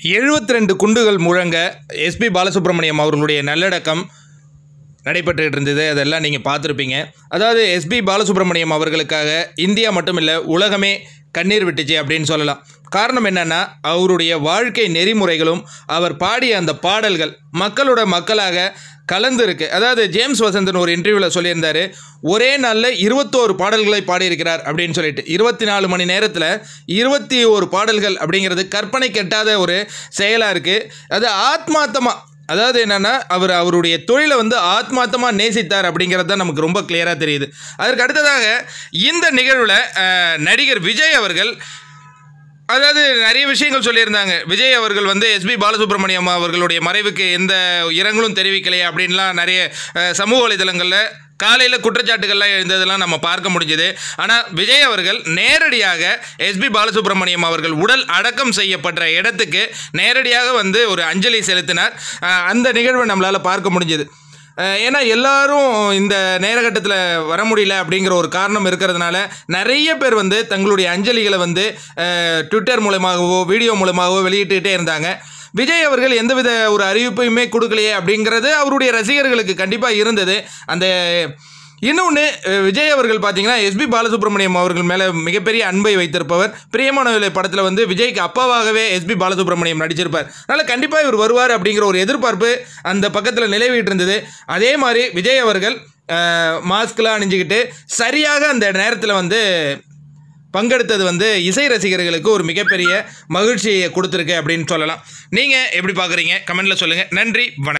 எழுபத்தி ரெண்டு குண்டுகள் முழங்க எஸ்பி பாலசுப்ரமணியம் அவர்களுடைய நல்லடக்கம் நடைபெற்றுட்டு இருந்தது அதெல்லாம் நீங்கள் பார்த்துருப்பீங்க அதாவது எஸ்பி பாலசுப்ரமணியம் அவர்களுக்காக இந்தியா மட்டும் இல்லை உலகமே கண்ணீர் விட்டுச்சு அப்படின்னு சொல்லலாம் காரணம் என்னன்னா அவருடைய வாழ்க்கை நெறிமுறைகளும் அவர் பாடிய அந்த பாடல்கள் மக்களோட மக்களாக கலந்துருக்கு அதாவது ஜேம்ஸ் வசந்தன் ஒரு இன்டர்வியூவில் சொல்லியிருந்தாரு ஒரே நாளில் இருபத்தோரு பாடல்களை பாடியிருக்கிறார் அப்படின்னு சொல்லிட்டு இருபத்தி நாலு மணி நேரத்தில் இருபத்தி ஒரு பாடல்கள் அப்படிங்கிறது கற்பனை கெட்டாத ஒரு செயலாக இருக்குது அது ஆத்மார்த்தமாக அதாவது என்னென்னா அவர் அவருடைய தொழிலை வந்து ஆத்மார்த்தமாக நேசித்தார் அப்படிங்கிறது தான் நமக்கு ரொம்ப கிளியராக தெரியுது அதற்கு அடுத்ததாக இந்த நிகழ்வில் அஹ், நடிகர் விஜய் அவர்கள் அதாவது நிறைய விஷயங்கள் சொல்லியிருந்தாங்க விஜய் அவர்கள் வந்து எஸ்பி பாலசுப்ரமணியம் அவர்களுடைய மறைவுக்கு எந்த இரங்கலும் தெரிவிக்கலையே அப்படின்லாம் நிறைய அஹ், சமூக வலைதளங்களில் காலையில் குற்றச்சாட்டுகள்லாம் எழுந்ததெல்லாம் நம்ம பார்க்க முடிஞ்சது ஆனால் விஜய் அவர்கள் நேரடியாக எஸ்பி பாலசுப்ரமணியம் அவர்கள் உடல் அடக்கம் செய்யப்பட்ட இடத்துக்கு நேரடியாக வந்து ஒரு அஞ்சலி செலுத்தினார் அஹ், அந்த நிகழ்வை நம்மளால் பார்க்க முடிஞ்சது அஹ் ஏன்னா எல்லாரும் இந்த நேரகட்டத்தில் வர முடியல அப்படிங்கிற ஒரு காரணம் இருக்கிறதுனால நிறைய பேர் வந்து தங்களுடைய அஞ்சலிகளை வந்து அஹ், ட்விட்டர் மூலமாகவோ வீடியோ மூலமாகவோ வெளியிட்டுக்கிட்டே இருந்தாங்க விஜய் அவர்கள் எந்தவித ஒரு அறிவிப்பையுமே கொடுக்கலையே அப்படிங்கிறது அவருடைய ரசிகர்களுக்கு கண்டிப்பாக இருந்தது அந்த இன்னொன்று விஜய் அவர்கள் பார்த்தீங்கன்னா எஸ்பி பாலசுப்ரமணியம் அவர்கள் மேலே மிகப்பெரிய அன்பை வைத்திருப்பவர் பிரியமானவில்லை படத்தில் வந்து விஜய்க்கு அப்பாவாகவே எஸ்பி பாலசுப்ரமணியம் நடிச்சிருப்பார் அதனால் கண்டிப்பாக இவர் வருவார் அப்படிங்கிற ஒரு எதிர்பார்ப்பு அந்த பக்கத்தில் நிலவிட்டு இருந்தது அதே மாதிரி விஜய் அவர்கள் மாஸ்க்லாம் அணிஞ்சுக்கிட்டு சரியாக அந்த நேரத்தில் வந்து பங்கெடுத்தது வந்து இசை ரசிகர்களுக்கு ஒரு மிகப்பெரிய மகிழ்ச்சியை கொடுத்துருக்கு அப்படின்னு சொல்லலாம் நீங்கள் எப்படி பார்க்குறீங்க கமெண்ட்டில் சொல்லுங்கள் நன்றி வணக்கம்